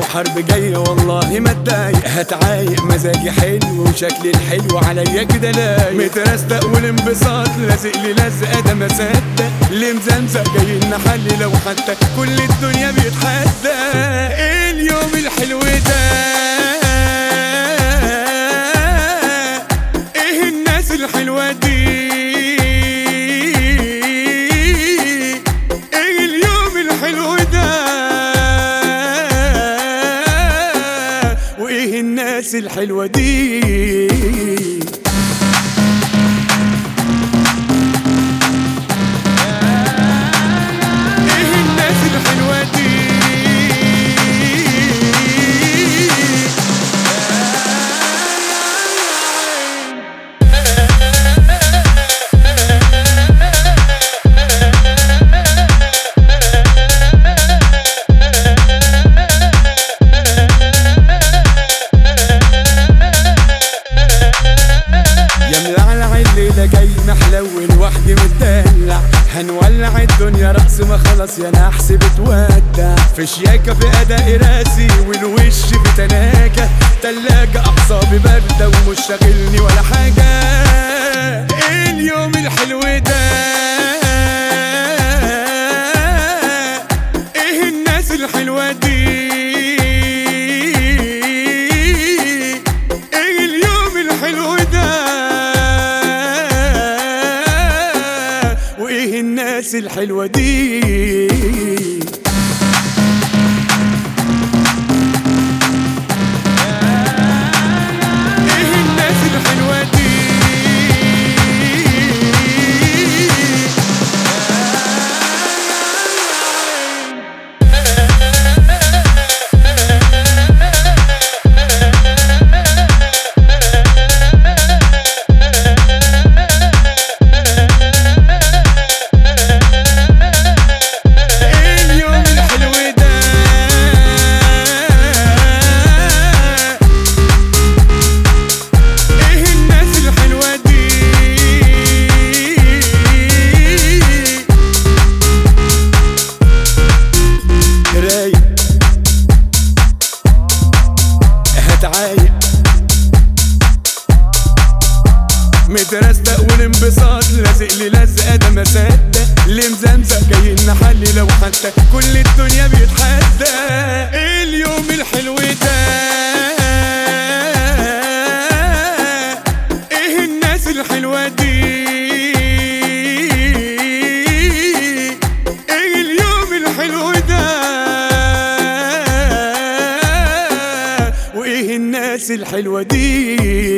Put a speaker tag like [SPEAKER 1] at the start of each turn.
[SPEAKER 1] الحرب جاية والله ما اتضايق هتعايق مزاجي حلو وشكلي الحلو عليا كده لايق مترستق والانبساط لازق لي لزقة ده ما صدق اللي مزمزق جاي نحلي لو حتى كل الدنيا بيتحدى إيه اليوم الحلو ده ايه الناس الحلوة دي ايه اليوم الحلو ده وايه الناس الحلوة دي ايه الناس الحلوة دي يا ملعلع الليلة جاي محلول وحدي متدلع هنولع الدنيا رأس ما خلص يا نحس بتودع في شياكة في أداء راسي والوش في تناكة تلاجة أعصابي باردة ومش شاغلني ولا حاجة إيه اليوم الحلو ده ايه الناس الحلوة دي ايه اليوم الحلو ده وايه الناس الحلوة دي ايه الناس الحلوة دي اليوم الحلو ده ايه الناس الحلوة دي رايق هتعايق مترستق والانبساط لازق لي لزقه ده ما صدق اللي مزمزق جاي نحلي لو حتى كل الدنيا بيتحدى ايه اليوم الحلو ده ايه الناس الحلوه دي ايه اليوم الحلو ده وايه الناس الحلوه دي